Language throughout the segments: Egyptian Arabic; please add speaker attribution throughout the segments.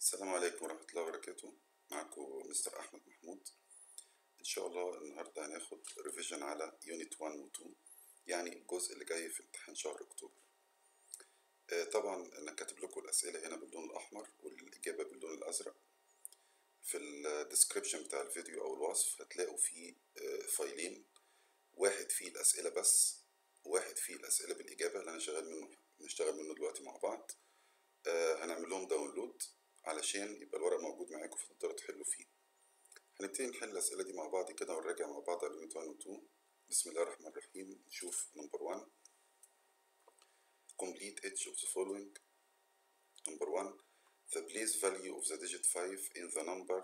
Speaker 1: السلام عليكم ورحمة الله وبركاته معكم مستر أحمد محمود إن شاء الله النهاردة هناخد ريفيجن على يونت 1 و 2 يعني الجزء اللي جاي في امتحان شهر أكتوبر آه، طبعا أنا كاتب لكم الأسئلة هنا باللون الأحمر والإجابة باللون الأزرق في الديسكريبشن بتاع الفيديو أو الوصف هتلاقوا فيه آه، فايلين واحد فيه الأسئلة بس وواحد فيه الأسئلة بالإجابة اللي أنا شغال منه نشتغل منه دلوقتي مع بعض آه، هنعمل لهم داونلود علشان يبقى الورق موجود معاكم فتقدروا تحلوا فيه هنبتدي نحل الأسئلة دي مع بعض كده ونراجع مع بعض على يونت 1 و 2 بسم الله الرحمن الرحيم نشوف نمبر 1 complete each of the following number 1 the place value of the digit 5 in the number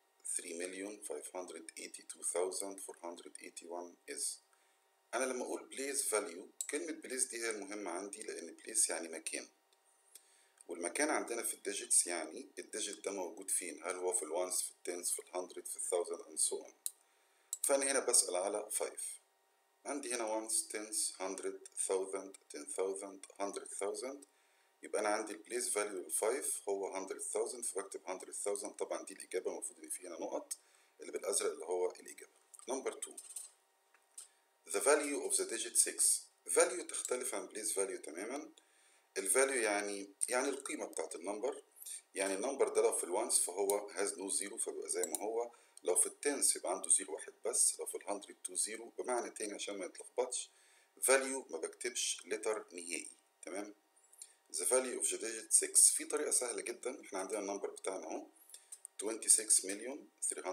Speaker 1: 3,582,481 is أنا لما أقول place value كلمة place دي هي المهمة عندي لأن place يعني مكان والمكان عندنا في الديجيتس يعني الديجيت ده موجود فين هل هو في الوانس في التنس في الهندرد في الثاوزند and so on فأنا هنا بسأل على 5 عندي هنا وانس تنس هندرد ثاوزند تن ثاوزند هندرد ثاوزند يبقى أنا عندي البليس فاليو للفايف هو هندرد ثاوزند فبكتب هندرد ثاوزند طبعا دي الإجابة المفروض إن في هنا نقط اللي بالأزرق اللي هو الإجابة نمبر 2 the value of the digit 6 value تختلف عن place value تماما الفاليو يعني يعني القيمة بتاعت النمبر يعني النمبر ده لو في الوانس فهو has no zero فبيبقى زي ما هو لو في التنس يبقى عنده زيرو واحد بس لو في الهندرد تو زيرو بمعنى تاني عشان ما يتلخبطش value ما بكتبش لتر نهائي تمام the value of the digit 6 في طريقة سهلة جدا احنا عندنا النمبر بتاعنا اهو 26 مليون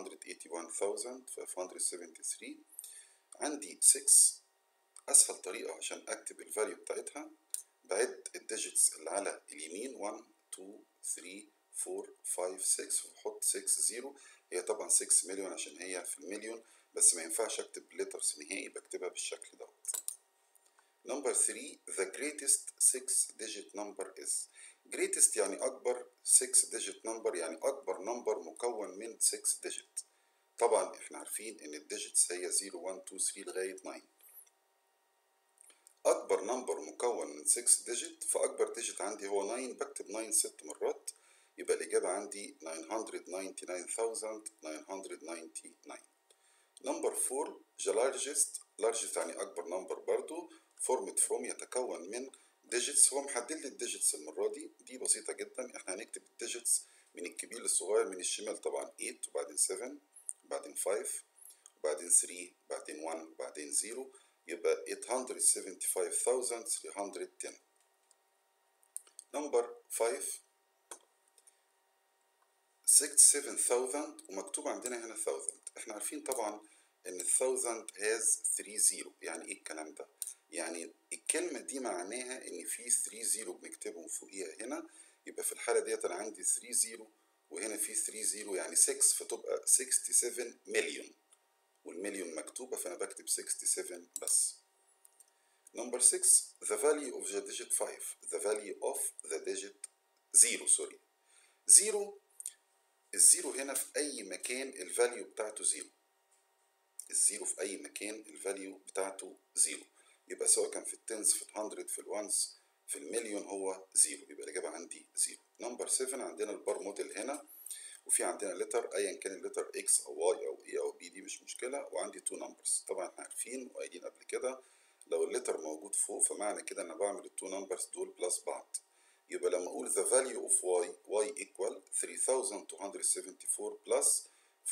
Speaker 1: 381,573 عندي 6 أسهل طريقة عشان أكتب الفاليو بتاعتها بعد الديجيتس اللي على اليمين 1 2 3 4 5 6 وبحط 6 0 هي طبعا 6 مليون عشان هي في المليون بس ما ينفعش اكتب ليترز نهائي بكتبها بالشكل دوت نمبر 3 the greatest 6 digit number is greatest يعني أكبر 6 digit number يعني أكبر نمبر مكون من 6 digit طبعا احنا عارفين ان الديجيتس هي 0 1 2 3 لغاية 9 أكبر نمبر مكون من 6 ديجيت فأكبر ديجيت عندي هو 9 بكتب 9 ست مرات يبقى الإجابة عندي 999999 نمبر 4 the largest largest يعني أكبر نمبر برضو formed from يتكون من digits هو محدد لي الديجيتس المرة دي دي بسيطة جدا احنا هنكتب الديجيتس من الكبير للصغير من الشمال طبعا 8 وبعدين 7 وبعدين 5 وبعدين 3 وبعدين 1 وبعدين 0 يبقى 875,310 نمبر 5 67,000 ومكتوب عندنا هنا 1000 احنا عارفين طبعا ان ال 1000 has 3 0 يعني ايه الكلام ده يعني الكلمة دي معناها ان في 3 0 بنكتبهم فوقيها هنا يبقى في الحالة ديت انا عندي 3 0 وهنا في 3 0 يعني 6 فتبقى 67 مليون والمليون مكتوبة فأنا بكتب 67 بس. Number 6 the value of the digit 5 the value of the digit 0 sorry 0 الزيرو هنا في أي مكان الفاليو بتاعته 0 الزيرو في أي مكان الفاليو بتاعته 0 يبقى سواء كان في التنس في الهندرد في الوانس في المليون هو 0 يبقى الإجابة عندي 0 نمبر 7 عندنا البار موديل هنا وفي عندنا لتر ايا كان اللتر اكس او واي او اي او بي دي مش مشكله وعندي تو نمبرز طبعا احنا عارفين وقايلين قبل كده لو اللتر موجود فوق فمعنى كده انا بعمل التو نمبرز دول بلس بعض يبقى لما اقول the value of y y equal 3274 plus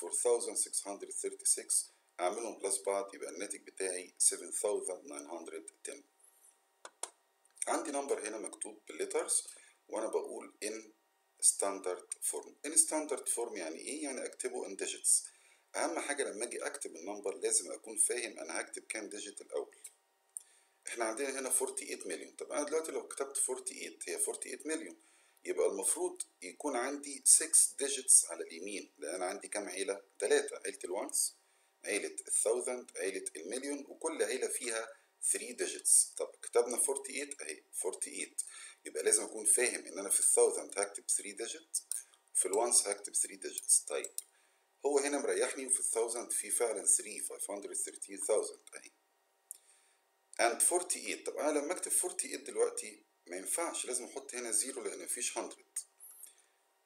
Speaker 1: 4636 اعملهم بلس بعض يبقى الناتج بتاعي 7910 عندي نمبر هنا مكتوب بالليترز وانا بقول in ستاندرد فورم ان ستاندرد فورم يعني ايه يعني اكتبه ان ديجيتس اهم حاجه لما اجي اكتب النمبر لازم اكون فاهم انا هكتب كام ديجيت الاول احنا عندنا هنا 48 مليون طب انا دلوقتي لو كتبت 48 هي 48 مليون يبقى المفروض يكون عندي 6 ديجيتس على اليمين لان انا عندي كام عيله ثلاثه عيله الوانس عيله الثاوزند عيله المليون وكل عيله فيها 3 ديجيتس طب كتبنا 48 اهي 48 يبقى لازم اكون فاهم ان انا في الثاوزند هكتب 3 ديجيت في الوانس هكتب 3 ديجيتس طيب هو هنا مريحني وفي الثاوزند في فعلا 3 513000 اهي and 48 طب انا لما اكتب 48 دلوقتي ما ينفعش لازم احط هنا زيرو لان مفيش 100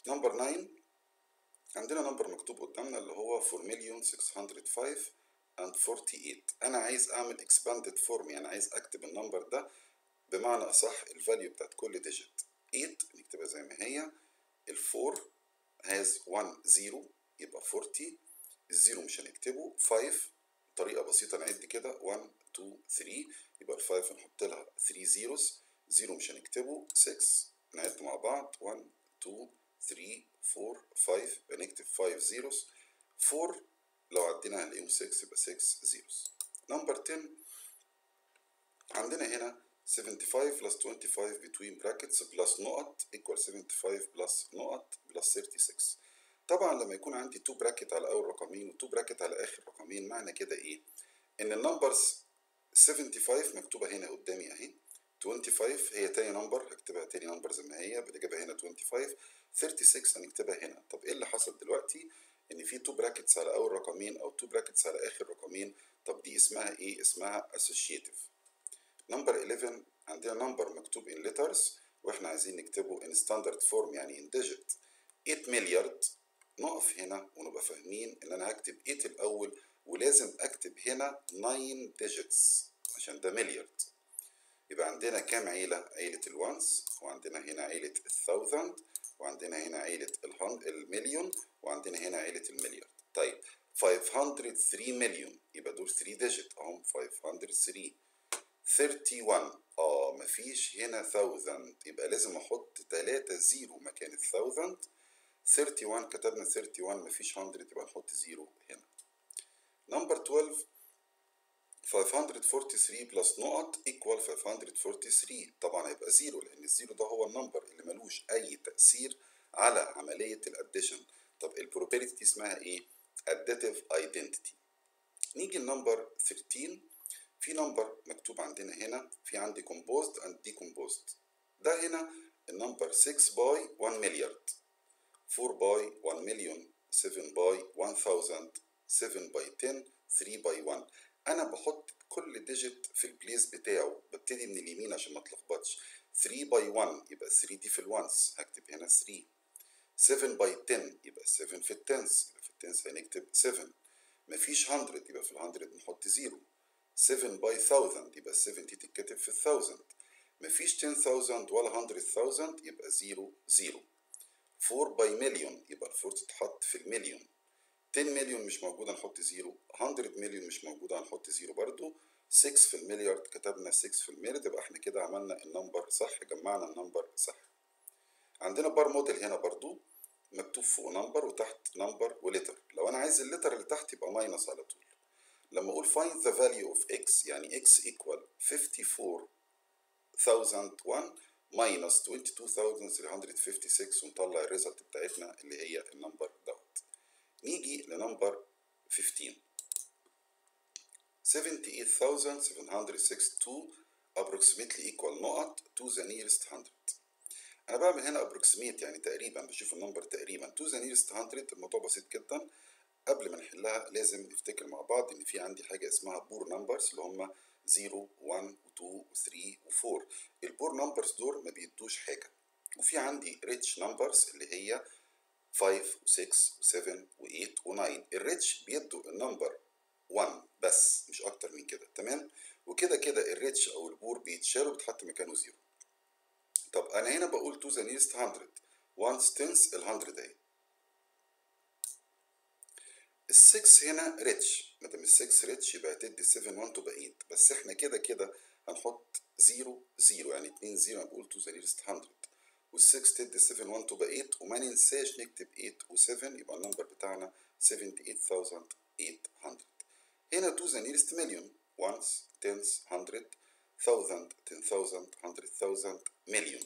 Speaker 1: نمبر 9 عندنا نمبر مكتوب قدامنا اللي هو 4,605 and 48 انا عايز اعمل expanded form يعني عايز اكتب النمبر ده بمعنى اصح الفاليو بتاعت كل ديجيت 8 نكتبها زي ما هي ال 4 has 1 0 يبقى 40 الزيرو مش هنكتبه 5 طريقة بسيطة نعد كده 1 2 3 يبقى ال 5 هنحط لها 3 زيروز زيرو مش هنكتبه 6 نعد مع بعض 1 2 3 4 5 يبقى نكتب 5 زيروز 4 لو عدينا هنلاقيهم 6 يبقى 6 زيروز نمبر 10 عندنا هنا 75 plus 25 between brackets plus نقط equal 75 plus نقط plus 36 طبعا لما يكون عندي 2 براكت على اول رقمين و 2 براكت على اخر رقمين معنى كده ايه ان النمبرز 75 مكتوبه هنا قدامي اهي 25 هي تاني نمبر هكتبها تاني نمبر زي ما هي بنجيبها هنا 25 36 هنكتبها هنا طب ايه اللي حصل دلوقتي ان في 2 براكتس على اول رقمين او 2 براكتس على اخر رقمين طب دي اسمها ايه اسمها associative نمبر 11 عندنا نمبر مكتوب in letters واحنا عايزين نكتبه in standard form يعني in digit 8 مليارد نقف هنا ونبقى فاهمين ان انا هكتب 8 الاول ولازم اكتب هنا 9 digits عشان ده مليارد يبقى عندنا كام عيلة؟ عيلة الوانس وعندنا هنا عيلة الثاوزند وعندنا هنا عيلة المليون وعندنا هنا عيلة المليارد طيب 503 مليون يبقى دول 3 ديجيت اهم 503 31 اه مفيش هنا ثاوزند يبقى لازم احط 3 زيرو مكان الثاوزند 31 كتبنا 31 مفيش 100 يبقى نحط زيرو هنا نمبر 12 543 بلس نقط equal 543 طبعا هيبقى زيرو لان الزيرو ده هو النمبر اللي ملوش اي تأثير على عملية الاديشن طب البروبابيلتي دي اسمها ايه؟ additive identity نيجي النمبر 13 في نمبر مكتوب عندنا هنا في عندي composed and decomposed ده هنا النمبر 6 باي 1 مليارد 4 باي 1 مليون 7 باي 1000 7 باي 10 3 باي 1 انا بحط كل ديجيت في البليس بتاعه ببتدي من اليمين عشان ما اتلخبطش 3 باي 1 يبقى 3 دي في الوانس هكتب هنا 3 7 باي 10 يبقى 7 في التنس يبقى في التنس هنكتب 7 مفيش 100 يبقى في ال 100 نحط 0 7 باي 1000 يبقى 70 تتكتب في ال 1000 مفيش 10000 ولا 100000 يبقى 0 0 4 باي مليون يبقى ال 4 تتحط في المليون 10 مليون مش موجودة نحط زيرو 100 مليون مش موجودة هنحط زيرو برضو 6 في المليارد كتبنا 6 في المليارد يبقى احنا كده عملنا النمبر صح جمعنا النمبر صح عندنا بار موديل هنا برضو مكتوب فوق نمبر وتحت نمبر ولتر لو انا عايز اللتر اللي تحت يبقى ماينس على طول لما اقول find the value of x يعني x equal 54001 minus 22356 ونطلع الريزلت بتاعتنا اللي هي النمبر دوت نيجي لنمبر 15 78762 approximately equal نقط to the nearest 100 انا بعمل هنا approximate يعني تقريبا بشوف النمبر تقريبا to the nearest 100 الموضوع بسيط جدا قبل ما نحلها لازم نفتكر مع بعض ان في عندي حاجه اسمها بور نمبرز اللي هم 0 1 و2 و3 و4 البور نمبرز دول ما بيدوش حاجه وفي عندي ريتش نمبرز اللي هي 5 و6 و7 و8 و9 الريتش بيدوا النمبر 1 بس مش اكتر من كده تمام وكده كده الريتش او البور بيتشال وبتحط مكانه زيرو طب انا هنا بقول تو ذا نيرست 100 1 تنس ال 100 اهي ال 6 هنا ريتش ما دام ال 6 ريتش يبقى هتدي 7 1 تبقى 8 بس احنا كده كده هنحط 0 0 يعني 2 0 انا بقول تو ذا نيرست 100 وال6 تدي 7 1 تبقى 8 وما ننساش نكتب 8 و7 يبقى النمبر بتاعنا 78800 هنا تو ذا نيرست مليون once tens hundred thousand ten thousand hundred thousand مليون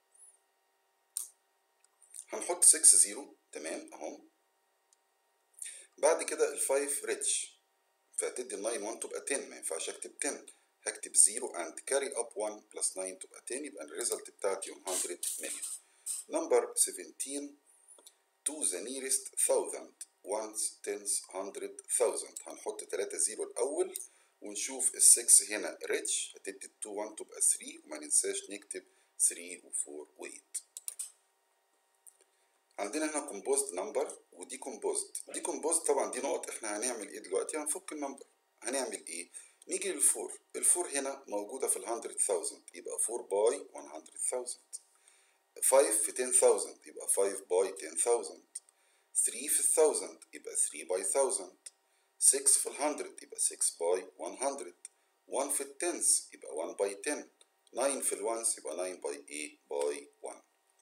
Speaker 1: هنحط 6 0 تمام اهو بعد كده ال 5 ريتش فهتدي ال 9 1 تبقى 10 ما ينفعش اكتب 10 هكتب 0 and carry up 1 plus 9 تبقى 10 يبقى الريزلت بتاعتي 100 مليون نمبر 17 to the nearest thousand ones tens hundred thousand هنحط 3 0 الأول ونشوف ال 6 هنا ريتش هتدي ال 2 1 تبقى 3 وما ننساش نكتب 3 و 4 و 8 عندنا هنا composed number ودي composed دي composed طبعا دي نقط احنا هنعمل ايه دلوقتي هنفك النمبر هنعمل ايه نيجي للفور الفور هنا موجودة في ال 100,000 يبقى 4 باي 100,000 5 في 10,000 يبقى 5 باي 10,000 3 في 1000 يبقى 3 باي 1000 6 في ال 100 يبقى 6 باي 100 1 في التنس يبقى 1 باي 10 9 في الوانس يبقى 9 باي ايه باي 1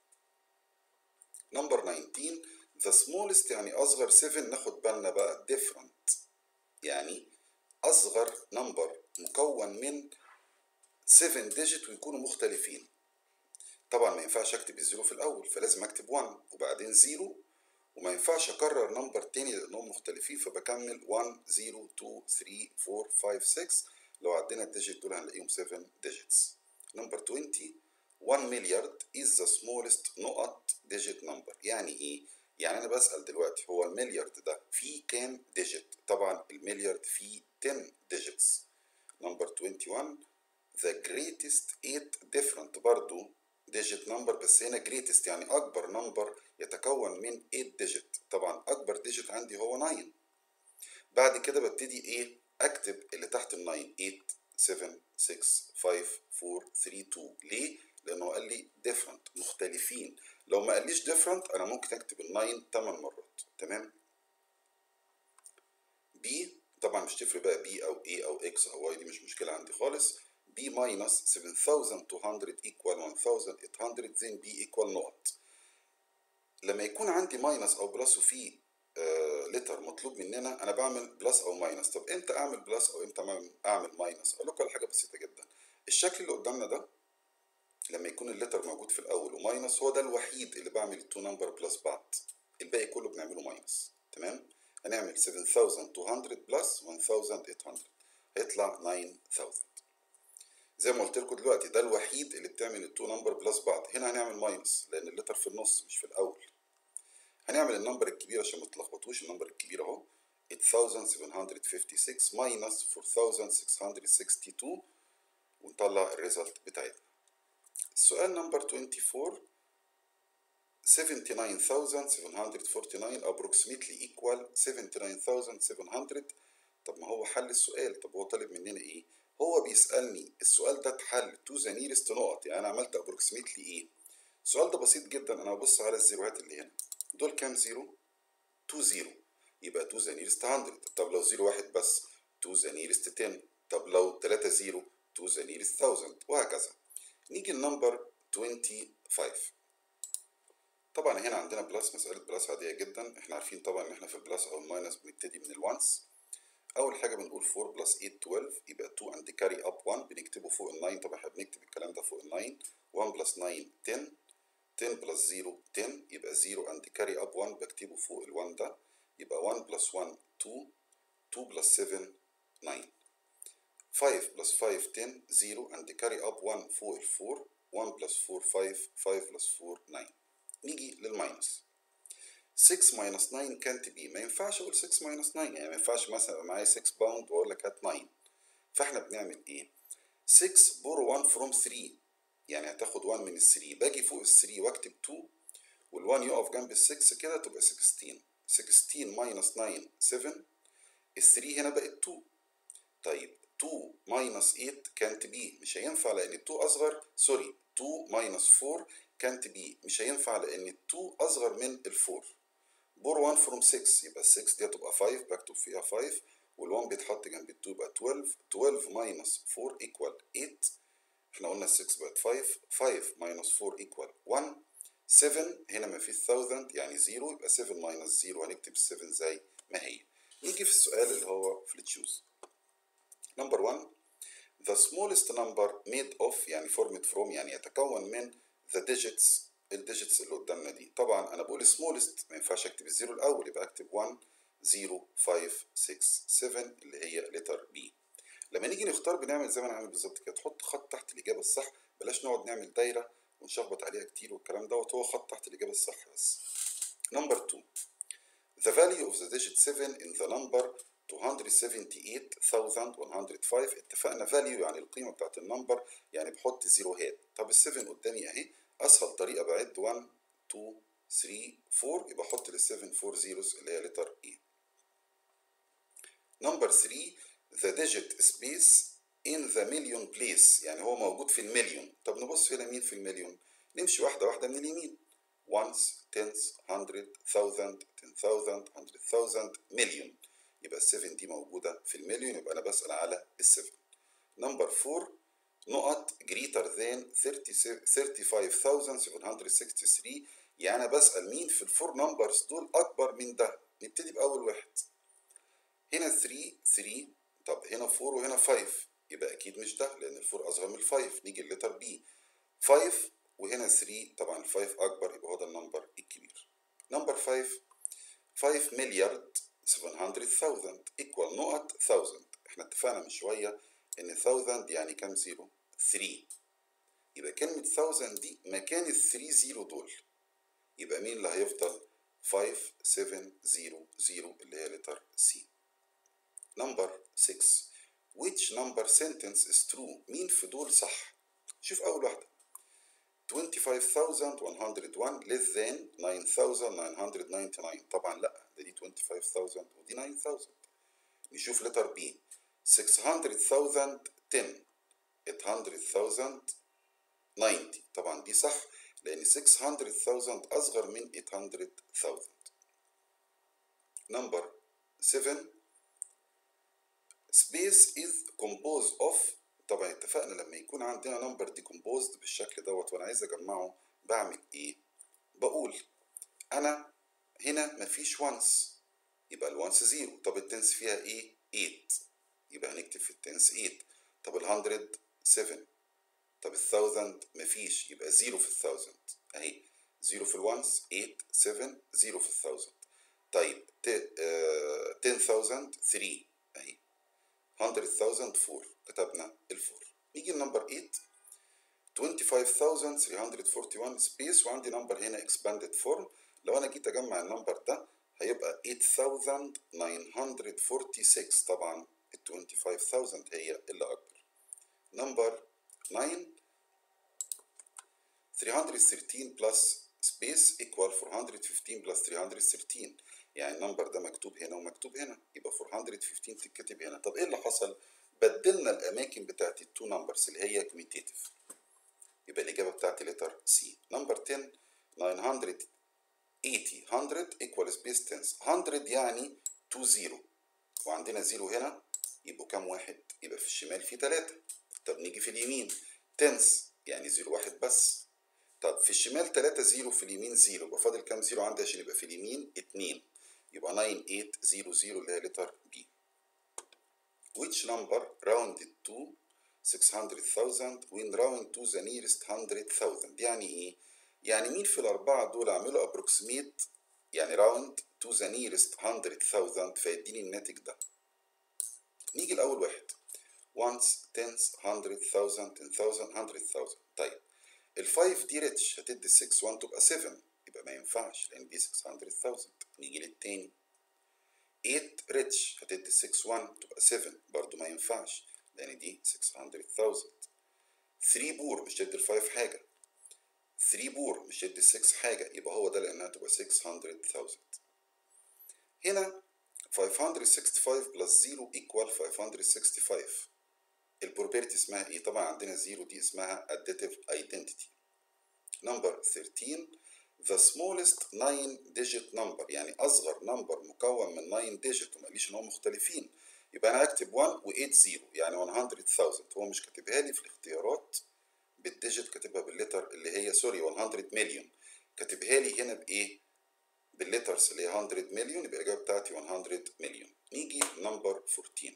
Speaker 1: نمبر 19 the smallest يعني أصغر 7 ناخد بالنا بقى different يعني أصغر نمبر مكون من 7 ديجيت ويكونوا مختلفين طبعا ما ينفعش أكتب الزيرو في الأول فلازم أكتب 1 وبعدين 0 وما ينفعش أكرر نمبر تاني لأنهم مختلفين فبكمل 1 0 2 3 4 5 6 لو عدينا الديجيت دول هنلاقيهم 7 ديجيتس نمبر 20 1 مليارد is the smallest نقط digit number يعني ايه؟ يعني انا بسأل دلوقتي هو المليارد ده فيه كام ديجيت؟ طبعا المليارد فيه 10 digits نمبر 21 the greatest 8 different برضو digit number بس هنا greatest يعني اكبر نمبر يتكون من 8 digit طبعا اكبر digit عندي هو 9 بعد كده ببتدي ايه؟ اكتب اللي تحت ال 9 8 7 6 5 4 3 2 ليه؟ لانه قال لي different مختلفين لو ما قاليش different انا ممكن اكتب ال 9 8 مرات تمام B طبعا مش تفرق بقى B او A او X او Y دي مش مشكلة عندي خالص B minus 7200 equal 1800 then B equal نقط لما يكون عندي ماينس او بلس وفي لتر مطلوب مننا انا بعمل بلس او ماينس طب امتى اعمل بلس او امتى اعمل ماينس اقول لكم على حاجه بسيطه جدا الشكل اللي قدامنا ده لما يكون اللتر موجود في الاول وماينس هو ده الوحيد اللي بعمل التو نمبر بلس بعض الباقي كله بنعمله ماينس تمام هنعمل 7200 بلس 1800 هيطلع 9000 زي ما قلت لكم دلوقتي ده الوحيد اللي بتعمل التو نمبر بلس بعض هنا هنعمل ماينس لان اللتر في النص مش في الاول هنعمل النمبر الكبير عشان ما تلخبطوش النمبر الكبير اهو 8756 ماينس 4662 ونطلع الريزلت بتاعتنا السؤال نمبر 24 79749 approximately equal 79700 طب ما هو حل السؤال طب هو طالب مننا ايه هو بيسألني السؤال ده اتحل تو ذا نيرست نقط يعني انا عملت approximately ايه السؤال ده بسيط جدا انا ببص على الزيروهات اللي هنا دول كام زيرو 2 زيرو يبقى 2 ذا نيرست 100 طب لو زيرو واحد بس 2 ذا نيرست 10 طب لو 3 زيرو 2 ذا نيرست 1000 وهكذا نيجي النمبر 25 طبعا هنا عندنا بلس مسألة بلس عادية جدا احنا عارفين طبعا ان احنا في البلس او الماينس بنبتدي من الوانس اول حاجة بنقول 4 بلس 8 12 يبقى 2 اند كاري اب 1 بنكتبه فوق ال 9 طبعا احنا بنكتب الكلام ده فوق ال 9 1 بلس 9 10 10 بلس 0 10 يبقى 0 اند كاري اب 1 بكتبه فوق ال 1 ده يبقى 1 بلس 1 2 2 بلس 7 9 5 بلس 5 10 0 اند كاري اب 1 فوق ال 4 1 بلس 4 5 5 بلس 4 9 نيجي للماينس 6 ماينس 9 كانت بي ما ينفعش اقول 6 ماينس 9 يعني ما ينفعش مثلا يبقى معايا 6 باوند واقول لك هات 9 فاحنا بنعمل ايه 6 بور 1 فروم 3 يعني هتاخد 1 من ال 3 باجي فوق ال 3 واكتب 2 وال1 يقف جنب ال 6 كده تبقى 16 16 ماينس 9 7 ال 3 هنا بقت 2 طيب 2 ماينس 8 كانت بي مش هينفع لان ال 2 اصغر سوري 2 ماينس 4 كانت بي مش هينفع لان ال 2 اصغر من ال 4 بور 1 فروم 6 يبقى ال 6 دي هتبقى 5 بكتب فيها 5 وال1 بيتحط جنب ال 2 يبقى 12 12 ماينس 4 ايكوال 8 احنا قلنا ال 6 بقت 5 5 ماينس 4 ايكوال 1 7 هنا ما فيش 1000 يعني 0 يبقى 7 ماينس 0 هنكتب 7 زي ما هي نيجي في السؤال اللي هو في التشوز نمبر 1 the smallest number made of يعني formed from يعني يتكون من the digits الديجيتس اللي قدامنا دي طبعا انا بقول smallest ما ينفعش اكتب الزيرو الاول يبقى اكتب 1 0 5 6 7 اللي هي لتر بي لما نيجي نختار بنعمل زي ما انا عامل بالظبط كده تحط خط تحت الاجابه الصح بلاش نقعد نعمل دايره ونشخبط عليها كتير والكلام دوت هو خط تحت الاجابه الصح بس نمبر 2 the value of the digit 7 in the number 278105 اتفقنا value يعني القيمة بتاعت النمبر يعني بحط زيروهات طب ال 7 قدامي اهي اسهل طريقة بعد 1 2 3 4 يبقى احط لل 7 4 zeros اللي هي لتر E نمبر 3 the digit space in the million place يعني هو موجود في المليون طب نبص هنا مين في المليون نمشي واحدة واحدة من اليمين ones tens hundred thousand ten thousand hundred thousand million يبقى ال 7 دي موجودة في المليون يبقى أنا بسأل على ال 7 نمبر 4 نقط greater than 35763 يعني أنا بسأل مين في الفور نمبرز دول أكبر من ده نبتدي بأول واحد هنا 3 3 طب هنا 4 وهنا 5 يبقى أكيد مش ده لأن الفور أصغر من الفايف نيجي اللتر بي 5 وهنا 3 طبعا ال 5 أكبر يبقى هو ده النمبر الكبير نمبر 5 5 مليار 700000 equal نقط 1000 احنا اتفقنا من شوية إن 1000 يعني كام زيرو؟ 3 يبقى كلمة 1000 دي مكان ال 3 زيرو دول يبقى مين اللي هيفضل 5 7 0 0 اللي هي لتر سي نمبر 6 which number sentence is true مين في دول صح شوف أول واحدة 25101 less than 9999 طبعا لا ده دي 25000 ودي 9000 نشوف لتر بي 600000 10 800000 90 طبعا دي صح لأن 600000 أصغر من 800000 نمبر 7 space is composed of طبعا اتفقنا لما يكون عندنا نمبر decomposed بالشكل دوت وانا عايز اجمعه بعمل ايه بقول انا هنا مفيش وانس يبقى الوانس زيرو طب التنس فيها ايه 8 يبقى هنكتب في التنس 8 طب ال100 7 طب ال1000 مفيش يبقى زيرو في ال1000 اهي زيرو في الوانس 8 7 زيرو في ال1000 طيب 10000 3 اهي 100000 4 كتبنا الفور نيجي لنمبر 8 25341 سبيس وعندي نمبر هنا expanded form لو انا جيت اجمع النمبر ده هيبقى 8946 طبعا ال 25000 هي اللي اكبر نمبر 9 313 بلس سبيس equal 415 بلس 313 يعني النمبر ده مكتوب هنا ومكتوب هنا يبقى 415 تتكتب هنا طب ايه اللي حصل بدلنا الاماكن بتاعت التو نمبرز اللي هي كوميتيتيف يبقى الاجابه بتاعتي لتر سي نمبر 10 980 100 equal space 10 100 يعني 2 0 وعندنا 0 هنا يبقوا كام واحد يبقى في الشمال في 3 طب نيجي في اليمين 10 يعني 0 واحد بس طب في الشمال 3 0 في اليمين 0 يبقى فاضل كام 0 عندي عشان يبقى في اليمين 2 يبقى 9800 اللي هي لتر بي which number rounded to 600,000 when round to the nearest 100,000 يعني ايه؟ يعني مين في الأربعة دول أعملوا approximate يعني round to the nearest 100,000 فيديني الناتج ده نيجي الأول واحد once tens 100,000 10,000 100,000 طيب الفايف دي ريتش هتدي 6 1 تبقى 7 يبقى ما ينفعش لأن دي 600,000 نيجي للتاني 8 ريتش هتدي 6 1 تبقى 7 برضو ما ينفعش لان دي 600000 3 بور مش تدي ال 5 حاجه 3 بور مش تدي ال 6 حاجه يبقى هو ده لانها تبقى 600000 هنا 565 بلس 0 equal 565 البروبرتي اسمها ايه طبعا عندنا 0 دي اسمها additive identity نمبر 13 the smallest 9 digit number يعني اصغر نمبر مكون من 9 digit وما قاليش ان هم مختلفين يبقى انا هكتب 1 و8 0 يعني 100000 هو مش كاتبها لي في الاختيارات بالديجيت كاتبها باللتر اللي هي سوري 100 مليون كاتبها لي هنا بايه باللترز اللي هي 100 مليون يبقى الاجابه بتاعتي 100 مليون نيجي نمبر 14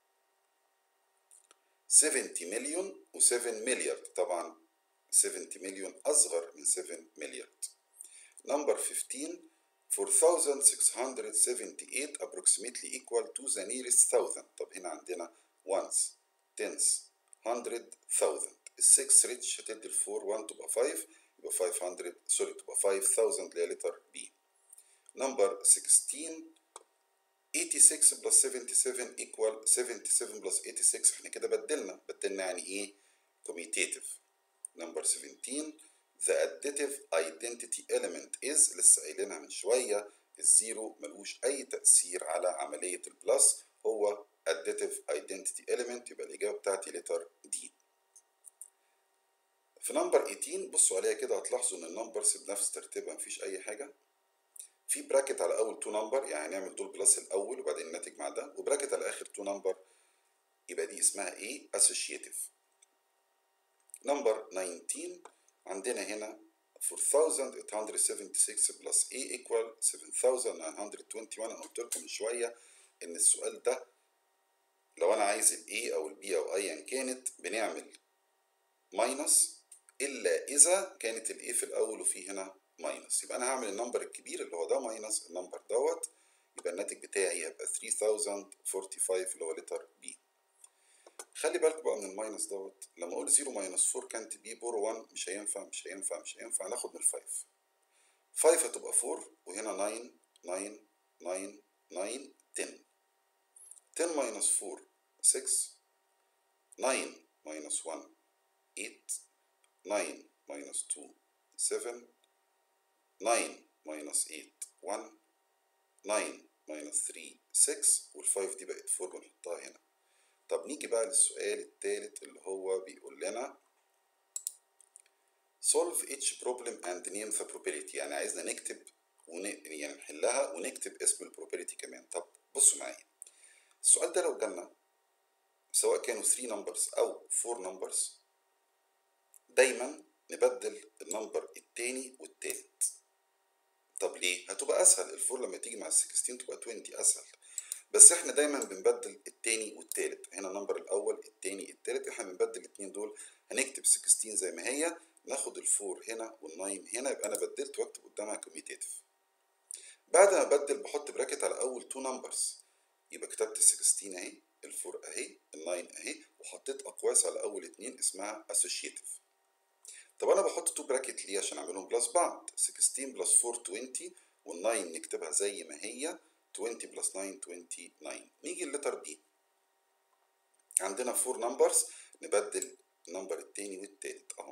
Speaker 1: 70 مليون و7 مليار طبعا 70 مليون اصغر من 7 مليار نمبر 15 4678 approximately equal to the nearest thousand طب هنا عندنا ones tens hundred thousand ال 6 ريتش هتدي ال 4 1 تبقى 5 يبقى 500 سوري تبقى 5000 اللي هي لتر بي نمبر 16 86 بلس 77 equal 77 بلس 86 احنا كده بدلنا بدلنا يعني ايه commutative نمبر 17 the additive identity element is لسه قايلينها من شوية الزيرو ملوش أي تأثير على عملية البلس هو additive identity element يبقى الإجابة بتاعتي letter D في نمبر 18 بصوا عليها كده هتلاحظوا إن النمبرز بنفس ترتيبها مفيش أي حاجة في براكت على أول تو نمبر يعني نعمل دول بلس الأول وبعدين الناتج مع ده وبراكت على آخر تو نمبر يبقى دي اسمها إيه associative نمبر 19 عندنا هنا 4876 plus A equal 7921 أنا قلت لكم من شوية إن السؤال ده لو أنا عايز ال A أو ال B أو أيا كانت بنعمل ماينس إلا إذا كانت ال A في الأول وفي هنا ماينس يبقى أنا هعمل النمبر الكبير اللي هو ده ماينس النمبر دوت يبقى الناتج بتاعي هيبقى 3045 اللي هو لتر B خلي بالكم بقى من الماينس دوت لما اقول 0 ماينس 4 كانت بي بور 1 مش هينفع مش هينفع مش هينفع ناخد من 5 5 هتبقى 4 وهنا 9 9 9 9 10 10 ماينس 4 6 9 ماينس 1 8 9 ماينس 2 7 9 ماينس 8 1 9 ماينس 3 6 وال5 دي بقت 4 بنحطها هنا طب نيجي بقى للسؤال الثالث اللي هو بيقول لنا solve each problem and name the probability يعني عايزنا نكتب ون... يعني نحلها ونكتب اسم البروبابيلتي كمان طب بصوا معايا السؤال ده لو جالنا سواء كانوا 3 numbers أو 4 numbers دايما نبدل النمبر التاني والتالت طب ليه؟ هتبقى أسهل الفور لما تيجي مع ال 16 تبقى 20 أسهل بس احنا دايما بنبدل التاني والتالت هنا النمبر الاول التاني التالت احنا بنبدل الاتنين دول هنكتب 16 زي ما هي ناخد الفور هنا والناين هنا يبقى انا بدلت واكتب قدامها كوميتيتيف بعد ما ابدل بحط براكت على اول تو نمبرز يبقى كتبت ال 16 اهي الفور اهي الناين اهي وحطيت اقواس على اول اتنين اسمها اسوشيتيف طب انا بحط تو براكت ليه عشان اعملهم بلس بعض 16 بلس 4 20 والناين نكتبها زي ما هي 20 بلس 9 29 نيجي اللتر بي عندنا 4 نمبرز نبدل النمبر التاني والتالت اهو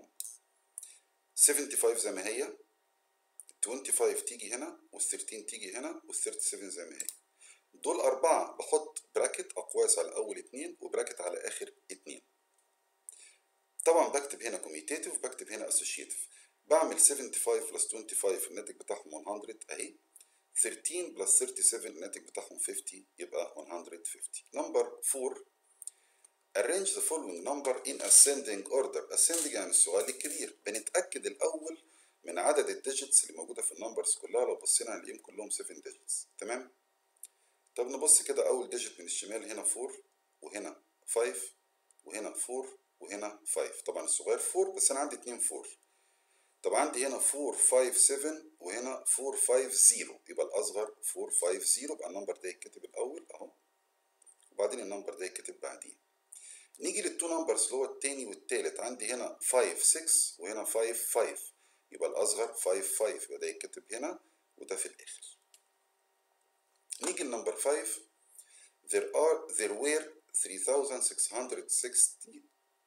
Speaker 1: 75 زي ما هي 25 تيجي هنا وال 13 تيجي هنا وال 37 زي ما هي دول أربعة بحط براكت أقواس على أول اتنين وبراكت على آخر اتنين طبعا بكتب هنا كوميتيتيف وبكتب هنا اسوشيتيف بعمل 75 بلس 25 الناتج بتاعهم 100 أهي 13 بلس 37 الناتج بتاعهم 50 يبقى 150 نمبر 4 arrange the following number in ascending order ascending يعني الصغير للكبير بنتأكد الأول من عدد الديجيتس اللي موجودة في النمبرز كلها لو بصينا هنلاقيهم كلهم 7 ديجيتس تمام طب نبص كده أول ديجيت من الشمال هنا 4 وهنا 5 وهنا 4 وهنا 5 طبعا الصغير 4 بس أنا عندي 2 4 طب عندي هنا 4 5 7 وهنا 4 5 0 يبقى الأصغر 4 5 0 يبقى النمبر ده يتكتب الأول أهو وبعدين النمبر ده يتكتب بعديه نيجي للتو نمبرز اللي هو التاني والتالت عندي هنا 5 6 وهنا 5 5 يبقى الأصغر 5 5 يبقى ده يتكتب هنا وده في الآخر نيجي لنمبر 5 there are there were 3660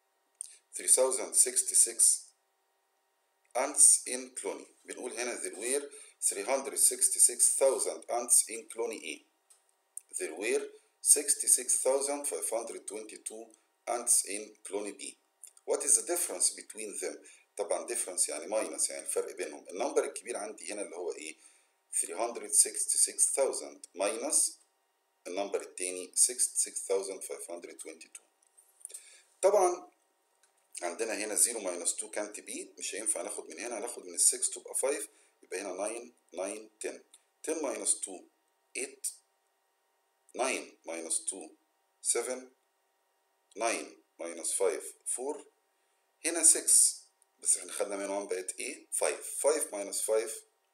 Speaker 1: 3066 ants in Cloney بنقول هنا there were 366,000 ants in Cloney A there were 66,522 ants in Cloney B what is the difference between them طبعا difference يعني minus يعني الفرق بينهم النمبر الكبير عندي هنا اللي هو ايه 366,000 minus النمبر التاني 66,522 طبعا عندنا هنا 0 minus 2 كانت بي مش هينفع ناخد من هنا هناخد من ال 6 تبقى 5 يبقى هنا 9 9 10 10 minus 2 8 9 minus 2 7 9 minus 5 4 هنا 6 بس احنا خدنا من 1 بقت ايه 5 5 minus 5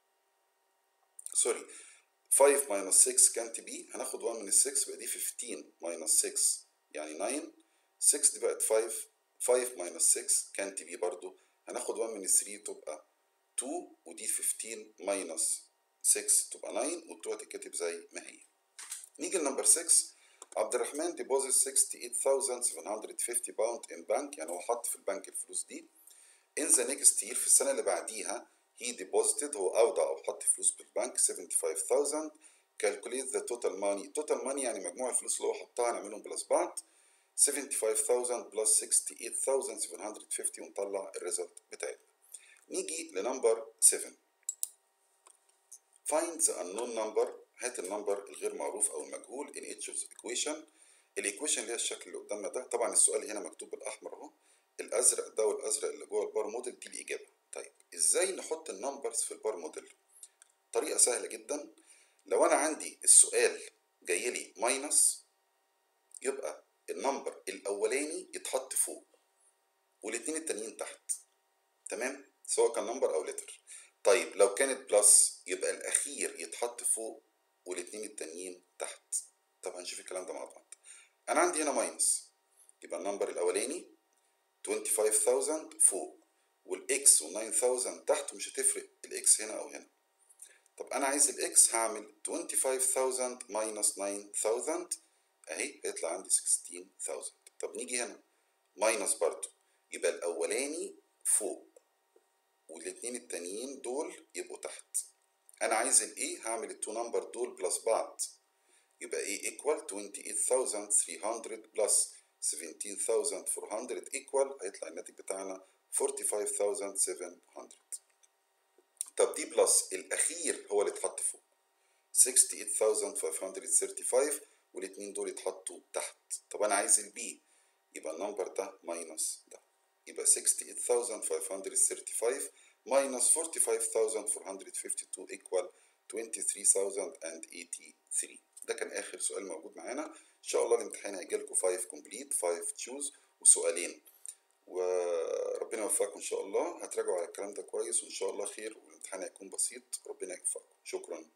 Speaker 1: سوري 5 minus 6 كانت بي هناخد 1 من ال 6 بقى دي 15 minus 6 يعني 9 6 دي بقت 5 5 minus 6 كانت بي برضو هناخد 1 من ال 3 تبقى 2 ودي 15 minus 6 تبقى 9 وال2 هتتكتب زي ما هي نيجي لنمبر 6 عبد الرحمن ديبوزيت 68750 باوند ان بانك يعني هو حط في البنك الفلوس دي in the next year في السنة اللي بعديها he deposited هو أودع أو حط فلوس بالبنك 75000 calculate the total money total money يعني مجموع الفلوس اللي هو حطها نعملهم بلس بعض 75000 بلس 68750 ونطلع الريزلت بتاعتنا نيجي لنمبر 7 find the unknown number هات النمبر الغير معروف او المجهول in each of the equation الايكويشن اللي هي الشكل اللي قدامنا ده طبعا السؤال هنا مكتوب بالاحمر اهو الازرق ده والازرق اللي جوه البار موديل دي الاجابه طيب ازاي نحط النمبرز في البار موديل طريقه سهله جدا لو انا عندي السؤال جاي لي ماينس يبقى النمبر الاولاني يتحط فوق والاثنين التانيين تحت تمام سواء كان نمبر او لتر طيب لو كانت بلس يبقى الاخير يتحط فوق والاثنين التانيين تحت طب هنشوف الكلام ده مع بعض انا عندي هنا ماينس يبقى النمبر الاولاني 25000 فوق والاكس و9000 تحت ومش هتفرق الاكس هنا او هنا طب انا عايز الاكس هعمل 25000 ماينس 9000 اهي هيطلع عندي 16000 طب نيجي هنا ماينس برضو يبقى الاولاني فوق والاتنين التانيين دول يبقوا تحت انا عايز الايه هعمل التو نمبر دول بلس بعض يبقى ايه ايكوال 28300 بلس 17400 ايكوال هيطلع الناتج بتاعنا 45700 طب دي بلس الاخير هو اللي اتحط فوق 68535 والاتنين دول يتحطوا تحت طب انا عايز البي يبقى النمبر ده ماينس ده يبقى 68535 minus 45452 equal 23083 ده كان اخر سؤال موجود معانا ان شاء الله الامتحان هيجي لكم 5 complete 5 choose وسؤالين وربنا يوفقكم ان شاء الله هتراجعوا على الكلام ده كويس وان شاء الله خير والامتحان هيكون بسيط ربنا يوفقكم شكرا